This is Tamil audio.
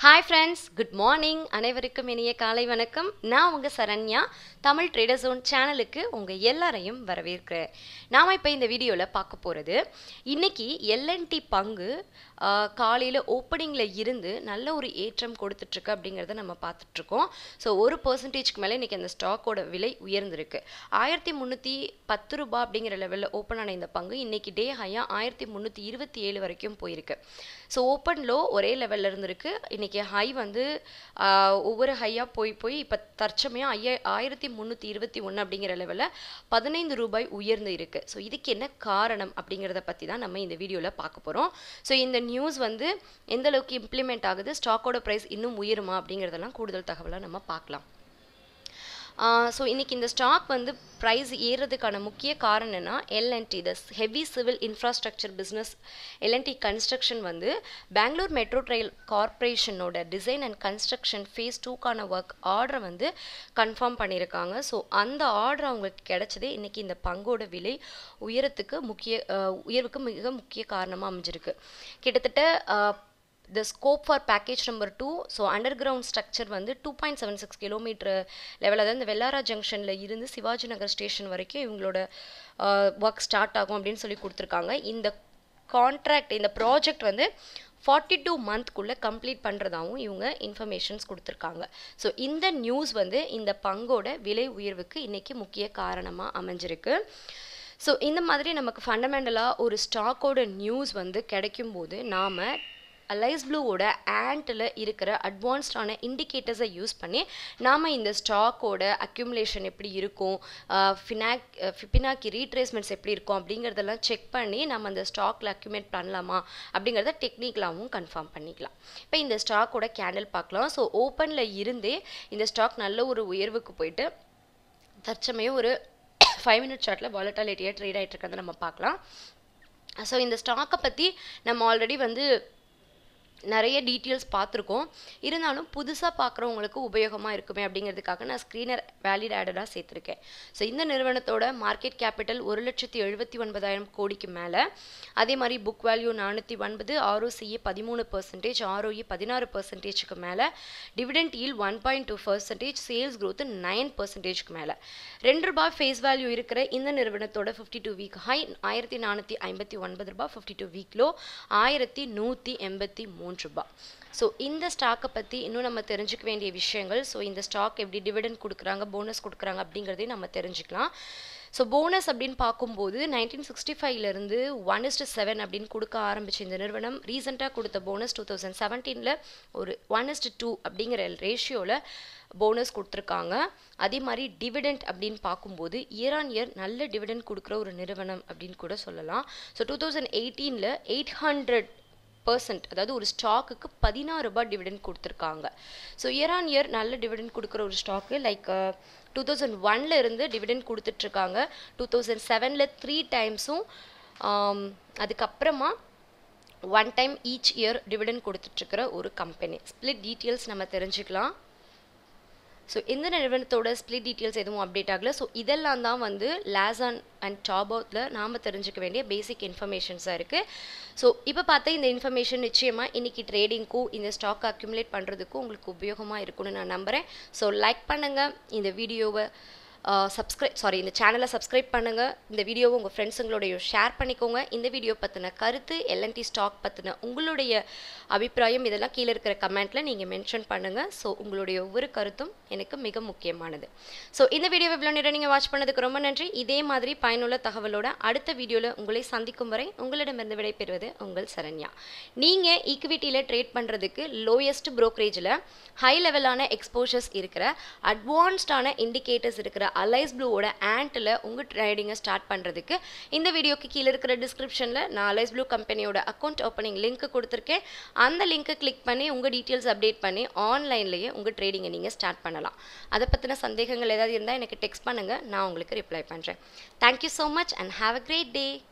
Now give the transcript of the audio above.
ஹாய் ஃப்ரெண்ட்ஸ் குட் மார்னிங் அனைவருக்கும் இனிய காலை வணக்கம் நான் உங்கள் சரண்யா தமிழ் ட்ரேடர் ஜோன் சேனலுக்கு உங்கள் எல்லாரையும் வரவேற்கிறேன் நாம் இப்போ இந்த வீடியோவில் பார்க்க போகிறது இன்னைக்கு எல்என்டி பங்கு காலையில் ஓப்பனிங்கில் இருந்து நல்ல ஒரு ஏற்றம் கொடுத்துட்ருக்கு அப்படிங்கிறத நம்ம பார்த்துட்ருக்கோம் ஸோ ஒரு பர்சன்டேஜ்க்கு மேலே இன்றைக்கி அந்த ஸ்டாக்கோட விலை உயர்ந்திருக்கு ஆயிரத்தி முந்நூற்றி பத்து ரூபாய் அப்படிங்கிற லெவலில் ஓப்பன் ஆன இந்த பங்கு இன்னைக்கு டே ஹையாக ஆயிரத்தி முந்நூற்றி இருபத்தி ஏழு வரைக்கும் போயிருக்கு ஸோ ஓப்பன் லோ ஒரே லெவலில் இருந்திருக்கு இன்றைக்கி ஹை வந்து ஆஹ், ஒவ்வொரு ஹையாக போய் போய் இப்போ தற்சமயம் ஐயா ஆயிரத்தி முந்நூற்றி இருபத்தி ஒன்று அப்படிங்கிற லெவலில் பதினைந்து ரூபாய் உயர்ந்து இருக்குது ஸோ இதுக்கு என்ன காரணம் அப்படிங்கிறத பற்றி தான் நம்ம இந்த வீடியோவில் பார்க்க போகிறோம் ஸோ இந்த நியூஸ் வந்து எந்த அளவுக்கு இம்ப்ளிமெண்ட் ஆகுது ஸ்டாக்கோட ப்ரைஸ் இன்னும் உயருமா அப்படிங்கிறதெல்லாம் கூடுதல் தகவலாக நம்ம பார்க்கலாம் ஸோ இன்னைக்கு இந்த ஸ்டாக் வந்து ப்ரைஸ் ஏறுறதுக்கான முக்கிய காரணம் என்ன L and T the heavy civil infrastructure business L and T construction வந்து பெங்களூர் மெட்ரோ ட்ரெயில் கார்ப்பரேஷனோட டிசைன் அண்ட் கன்ஸ்ட்ரக்ஷன் ஃபேஸ் டூக்கான ஒர்க் ஆர்டரை வந்து கன்ஃபார்ம் பண்ணியிருக்காங்க ஸோ அந்த ஆர்டர் அவங்களுக்கு கிடைச்சதே இன்னைக்கு இந்த பங்கோட விலை உயரத்துக்கு முக்கிய அஹ், உயர்வுக்கு மிக முக்கிய காரணமாக அமைஞ்சிருக்கு கிட்டத்தட்ட ah, the scope for package number two so underground structure வந்து two point seven six kilometre level அதாவது இந்த வெள்ளாரா ஜங்ஷனில் இருந்து சிவாஜி நகர் ஸ்டேஷன் வரைக்கும் இவங்களோட ஒர்க் ஸ்டார்ட் ஆகும் அப்படின்னு சொல்லி கொடுத்துருக்காங்க இந்த கான்ட்ராக்ட் இந்த ப்ராஜெக்ட் வந்து ஃபார்ட்டி டூ மந்த்க்குள்ளே கம்ப்ளீட் பண்ணுறதாவும் இவங்க இன்ஃபர்மேஷன்ஸ் கொடுத்துருக்காங்க ஸோ இந்த நியூஸ் வந்து இந்த பங்கோட விலை உயர்வுக்கு இன்றைக்கி முக்கிய காரணமாக அமைஞ்சிருக்கு ஸோ இந்த மாதிரி நமக்கு ஃபண்டமெண்டலாக ஒரு ஸ்டாக்கோட நியூஸ் வந்து கிடைக்கும்போது நாம் அலைஸ் ப்ளூவோட ஆண்ட்டில் இருக்கிற அட்வான்ஸ்டான இண்டிகேட்டர்ஸை யூஸ் பண்ணி நாம் இந்த ஸ்டாக்கோட அக்யூமுலேஷன் எப்படி இருக்கும் ஃபினாக் ஃபினாக்கி ரீட்ரேஸ்மெண்ட்ஸ் எப்படி இருக்கும் அப்படிங்கிறதெல்லாம் செக் பண்ணி நம்ம அந்த ஸ்டாக்கில் அக்யூமேட் பண்ணலாமா அப்படிங்கிறத டெக்னிக்கலாகவும் கன்ஃபார்ம் பண்ணிக்கலாம் இப்போ இந்த ஸ்டாக்கோட கேண்டில் பார்க்கலாம் ஸோ ஓப்பனில் இருந்தே இந்த ஸ்டாக் நல்ல ஒரு உயர்வுக்கு போயிட்டு தற்சமயம் ஒரு ஃபைவ் மினிட் சார்ட்டில் வாலட்டாலிட்டியாக ட்ரேட் ஆகிட்டு இருக்கிறத நம்ம பார்க்கலாம் ஸோ இந்த ஸ்டாக்கை பற்றி நம்ம ஆல்ரெடி வந்து நிறைய டீட்டெயில்ஸ் பார்த்துருக்கோம் இருந்தாலும் புதுசாக பார்க்குறவங்களுக்கு உபயோகமாக இருக்குமே அப்படிங்கிறதுக்காக நான் ஸ்க்ரீனர் வேலிட் ஆடடாக சேர்த்துருக்கேன் ஸோ இந்த நிறுவனத்தோட மார்க்கெட் கேபிட்டல் ஒரு லட்சத்தி எழுபத்தி ஒன்பதாயிரம் கோடிக்கு மேலே அதே மாதிரி புக் வேல்யூ நானூற்றி ஒன்பது ஆர்ஓசிஏ பதிமூணு பர்சன்டேஜ் ஆர்ஓஇ பதினாறு பர்சன்டேஜ்க்கு மேலே dividend yield one point two percentage sales growth nine பர்சன்டேஜ்க்கு மேலே ரெண்டு ரூபாய் ஃபேஸ் வேல்யூ இருக்கிற இந்த நிறுவனத்தோட ஃபிஃப்டி டூ வீக் ஹை ஆயிரத்தி நானூற்றி ஐம்பத்தி ஒன்பது ரூபாய் ஃபிஃப்டி டூ வீக் லோ ஆயிரத்தி நூற்றி எண்பத்தி மூன்று ரூபாய் ஸோ இந்த ஸ்டாக்கை பற்றி இன்னும் நம்ம தெரிஞ்சுக்க வேண்டிய விஷயங்கள் ஸோ இந்த ஸ்டாக் எப்படி டிவிடெண்ட் கொடுக்குறாங்க போனஸ் கொடுக்குறாங்க அப்படிங்கிறதையும் நம்ம தெரிஞ்சுக்கலாம் ஸோ போனஸ் அப்படின்னு பார்க்கும்போது நைன்டீன் சிக்ஸ்டி ஃபைவ்லேருந்து ஒன் இஸ்டு செவன் அப்படின்னு கொடுக்க ஆரம்பிச்ச இந்த நிறுவனம் ரீசெண்டாக கொடுத்த போனஸ் டூ தௌசண்ட் செவன்டீனில் ஒரு ஒன் இஸ்டு டூ அப்படிங்கிற ரேஷியோவில் போனஸ் கொடுத்துருக்காங்க அதே மாதிரி டிவிடெண்ட் அப்படின்னு பார்க்கும்போது இயர் ஆன் இயர் நல்ல டிவிடெண்ட் கொடுக்குற ஒரு நிறுவனம் அப்படின்னு கூட சொல்லலாம் ஸோ டூ தௌசண்ட் எயிட்டீனில் எயிட் ஹண்ட்ரட் பர்சன்ட் அதாவது ஒரு ஸ்டாக்குக்கு பதினாறு ரூபாய் டிவிடெண்ட் கொடுத்துருக்காங்க ஸோ இயர் ஆன் இயர் நல்ல டிவிடெண்ட் கொடுக்குற ஒரு ஸ்டாக்கு லைக் டூ தௌசண்ட் ஒன்ல இருந்து டிவிடெண்ட் கொடுத்துட்ருக்காங்க டூ தௌசண்ட் செவனில் த்ரீ டைம்ஸும் அதுக்கப்புறமா one time each year dividend கொடுத்துட்ருக்கிற ஒரு கம்பெனி ஸ்ப்ளிட் டீட்டெயில்ஸ் நம்ம தெரிஞ்சுக்கலாம் ஸோ இந்த நிறுவனத்தோட ஸ்ப்ளிட் டீட்டெயில்ஸ் எதுவும் அப்டேட் ஆகல ஸோ இதெல்லாம் தான் வந்து லேசான் அண்ட் டாபவுட்டில் நாம் தெரிஞ்சுக்க வேண்டிய பேசிக் இன்ஃபர்மேஷன்ஸாக இருக்குது ஸோ இப்போ பார்த்தா இந்த இன்ஃபர்மேஷன் நிச்சயமாக இன்றைக்கி ட்ரேடிங்க்கும் இந்த ஸ்டாக் அக்யூமுலேட் பண்ணுறதுக்கும் உங்களுக்கு உபயோகமாக இருக்கும்னு நான் நம்புகிறேன் ஸோ லைக் பண்ணுங்கள் இந்த வீடியோவை சப்ஸ்கிரைப் சாரி இந்த சேனலை சப்ஸ்கிரைப் பண்ணுங்கள் இந்த வீடியோவை உங்கள் ஃப்ரெண்ட்ஸுங்களோடைய ஷேர் பண்ணிக்கோங்க இந்த வீடியோ பற்றின கருத்து எல்என்டி ஸ்டாக் பற்றின உங்களுடைய அபிப்பிராயம் இதெல்லாம் கீழே இருக்கிற கமெண்ட்டில் நீங்கள் மென்ஷன் பண்ணுங்கள் ஸோ உங்களுடைய ஒவ்வொரு கருத்தும் எனக்கு மிக முக்கியமானது ஸோ இந்த வீடியோவை இவ்வளோ நேரம் நீங்கள் வாட்ச் பண்ணதுக்கு ரொம்ப நன்றி இதே மாதிரி பயனுள்ள தகவலோட அடுத்த வீடியோவில் உங்களை சந்திக்கும் வரை உங்களிடமிருந்து விடைபெறுவது உங்கள் சரண்யா நீங்கள் ஈக்விட்டியில் ட்ரேட் பண்ணுறதுக்கு லோயஸ்ட் ப்ரோக்கரேஜில் ஹை லெவலான எக்ஸ்போஷர்ஸ் இருக்கிற அட்வான்ஸ்டான இண்டிகேட்டர்ஸ் இருக்கிற அலைஸ் ப்ளூவோட ஆண்ட்டில் உங்கள் ட்ரேடிங்கை ஸ்டார்ட் பண்ணுறதுக்கு இந்த வீடியோக்கு கீழே இருக்கிற டிஸ்கிரிப்ஷனில் நான் அலைஸ் ப்ளூ கம்பெனியோட அக்கௌண்ட் ஓப்பனிங் லிங்க் கொடுத்துருக்கேன் அந்த லிங்க்கை கிளிக் பண்ணி உங்கள் டீட்டெயில்ஸ் அப்டேட் பண்ணி ஆன்லைன்லேயே உங்கள் ட்ரேடிங்கை நீங்கள் ஸ்டார்ட் பண்ணலாம் அதை பற்றின சந்தேகங்கள் ஏதாவது இருந்தால் எனக்கு டெக்ஸ்ட் பண்ணுங்கள் நான் உங்களுக்கு ரிப்ளை பண்ணுறேன் thank you so much and have a great day